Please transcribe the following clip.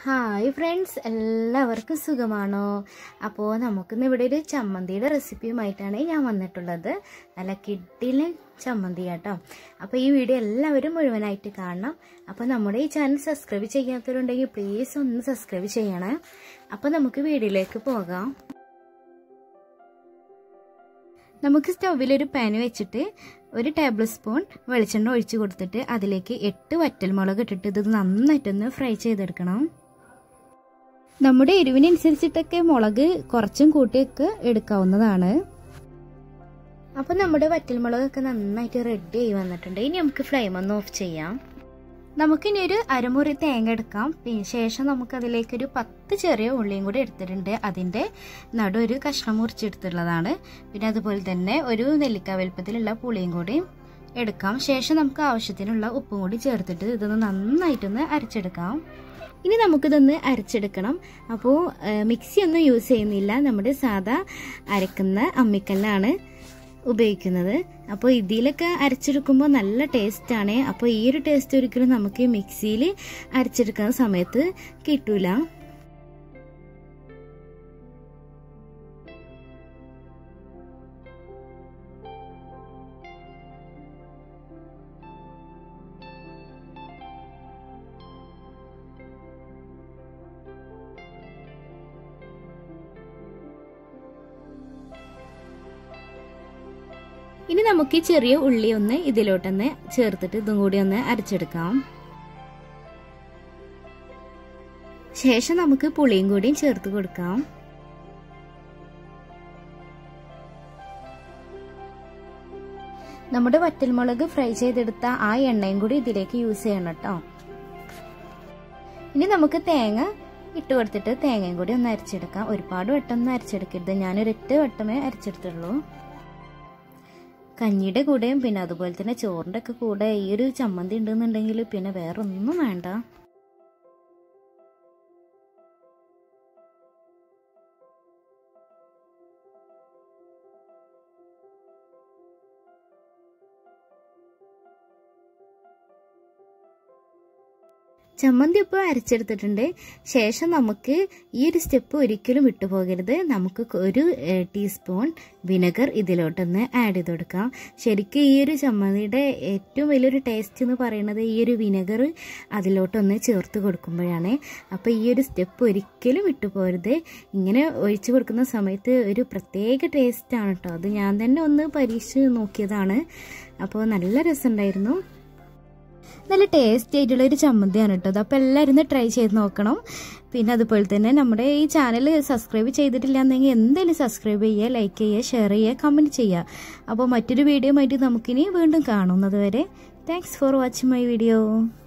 hi friends എല്ലാവർക്കും സുഖമാണോ അപ്പോൾ നമുക്കിന്ന് ഇവിടെ ഒരു ചമ്മന്തിയുടെ റെസിപ്പിയുമായിട്ടാണ് ഞാൻ വന്നിട്ടുള്ളത് നല്ല കിഡിലെ ചമ്മന്തി കേട്ടോ അപ്പോൾ ഈ വീഡിയോ എല്ലാവരും മുഴുവനായിട്ട് കാണണം അപ്പോൾ നമ്മുടെ ഈ ചാനൽ സബ്സ്ക്രൈബ് ചെയ്യാത്തവരുണ്ടെങ്കിൽ പ്ലീസ് ഒന്ന് സബ്സ്ക്രൈബ് ചെയ്യണേ അപ്പോൾ നമുക്ക് വീഡിയോയിലേക്ക് പോകാം നമുക്ക് സ്റ്റൗവിലൊരു പാൻ വെച്ചിട്ട് ഒരു ടേബിൾ സ്പൂൺ വെളിച്ചെണ്ണ ഒഴിച്ച് കൊടുത്തിട്ട് അതിലേക്ക് എട്ട് വറ്റൽമുളക് ഇട്ടിട്ട് ഇത് നന്നായിട്ടൊന്ന് ഫ്രൈ ചെയ്തെടുക്കണം നമ്മുടെ എരിവിനനുസരിച്ചിട്ടൊക്കെ മുളക് കുറച്ചും കൂട്ടിയൊക്കെ എടുക്കാവുന്നതാണ് അപ്പോൾ നമ്മുടെ വറ്റൽമുളകൊക്കെ നന്നായിട്ട് റെഡി ആയി വന്നിട്ടുണ്ട് ഇനി നമുക്ക് ഫ്ലെയിം ഒന്ന് ഓഫ് ചെയ്യാം നമുക്കിനി ഒരു അരമുറി തേങ്ങ എടുക്കാം പിന്നെ ശേഷം നമുക്ക് അതിലേക്കൊരു പത്ത് ചെറിയ ഉള്ളിയും കൂടി എടുത്തിട്ടുണ്ട് അതിൻ്റെ നടു ഒരു കഷ്ണം മുറിച്ചെടുത്തുള്ളതാണ് പിന്നെ അതുപോലെ തന്നെ ഒരു നെല്ലിക്ക വലുപ്പത്തിലുള്ള പുളിയും കൂടി എടുക്കാം ശേഷം നമുക്ക് ആവശ്യത്തിനുള്ള ഉപ്പും കൂടി ചേർത്തിട്ട് ഇതൊന്ന് നന്നായിട്ടൊന്ന് അരച്ചെടുക്കാം ഇനി നമുക്കിതൊന്ന് അരച്ചെടുക്കണം അപ്പോൾ മിക്സി ഒന്നും യൂസ് ചെയ്യുന്നില്ല നമ്മുടെ സാധാ അരക്കുന്ന അമ്മിക്കല്ലാണ് ഉപയോഗിക്കുന്നത് അപ്പോൾ ഇതിലൊക്കെ അരച്ചെടുക്കുമ്പോൾ നല്ല ടേസ്റ്റാണ് അപ്പോൾ ഈ ഒരു ടേസ്റ്റ് ഒരിക്കലും നമുക്ക് മിക്സിയിൽ അരച്ചെടുക്കുന്ന സമയത്ത് കിട്ടൂല ഇനി നമുക്ക് ചെറിയ ഉള്ളി ഒന്ന് ഇതിലോട്ടൊന്ന് ചേർത്തിട്ട് ഇതും കൂടി ഒന്ന് അരച്ചെടുക്കാം ശേഷം നമുക്ക് പുളിയും കൂടിയും ചേർത്ത് കൊടുക്കാം നമ്മുടെ വറ്റൽമുളക് ഫ്രൈ ചെയ്തെടുത്ത ആ എണ്ണയും കൂടി ഇതിലേക്ക് യൂസ് ചെയ്യണം കേട്ടോ ഇനി നമുക്ക് തേങ്ങ ഇട്ട് കൊടുത്തിട്ട് തേങ്ങയും കൂടി ഒന്ന് അരച്ചെടുക്കാം ഒരുപാട് വട്ടമൊന്നും അരച്ചെടുക്കരുത് ഞാനൊരൊറ്റ വട്ടമേ അരച്ചെടുത്തുള്ളൂ കഞ്ഞിയുടെ കൂടെയും പിന്നെ അതുപോലെ തന്നെ ചോറിൻ്റെ ഒക്കെ കൂടെ ഈ ഒരു ചമ്മന്തി ഉണ്ടെന്നുണ്ടെങ്കിൽ പിന്നെ വേറെ ഒന്നും വേണ്ട ചമ്മന്തി ഇപ്പോൾ അരച്ചെടുത്തിട്ടുണ്ട് ശേഷം നമുക്ക് ഈ ഒരു സ്റ്റെപ്പ് ഒരിക്കലും വിട്ടുപോകരുത് നമുക്ക് ഒരു ടീസ്പൂൺ വിനെഗർ ഇതിലോട്ടൊന്ന് ആഡ് ചെയ്ത് കൊടുക്കാം ശരിക്കും ഈ ഒരു ചമ്മന്തിയുടെ ഏറ്റവും വലിയൊരു ടേസ്റ്റ് എന്ന് പറയുന്നത് ഈ ഒരു വിനെഗർ അതിലോട്ടൊന്ന് ചേർത്ത് കൊടുക്കുമ്പോഴാണ് അപ്പോൾ ഈ ഒരു സ്റ്റെപ്പ് ഒരിക്കലും വിട്ടുപോകരുത് ഇങ്ങനെ ഒഴിച്ചു കൊടുക്കുന്ന സമയത്ത് ഒരു പ്രത്യേക ടേസ്റ്റാണ് കേട്ടോ അത് ഞാൻ തന്നെ ഒന്ന് പരീക്ഷിച്ച് നോക്കിയതാണ് അപ്പോൾ നല്ല രസമുണ്ടായിരുന്നു നല്ല ടേസ്റ്റി ആയിട്ടുള്ള ഒരു ചമ്മന്തിയാണ് കേട്ടോ അത് അപ്പോൾ എല്ലാവരും ഒന്ന് ട്രൈ ചെയ്ത് നോക്കണം പിന്നെ അതുപോലെ തന്നെ നമ്മുടെ ഈ ചാനൽ സബ്സ്ക്രൈബ് ചെയ്തിട്ടില്ല എന്നെങ്കിൽ എന്തായാലും സബ്സ്ക്രൈബ് ചെയ്യുക ലൈക്ക് ചെയ്യുക ഷെയർ ചെയ്യുക കമൻറ്റ് ചെയ്യുക അപ്പോൾ മറ്റൊരു വീഡിയോ ആയിട്ട് നമുക്കിനി വീണ്ടും കാണുന്നത് വരെ thanks for watching my video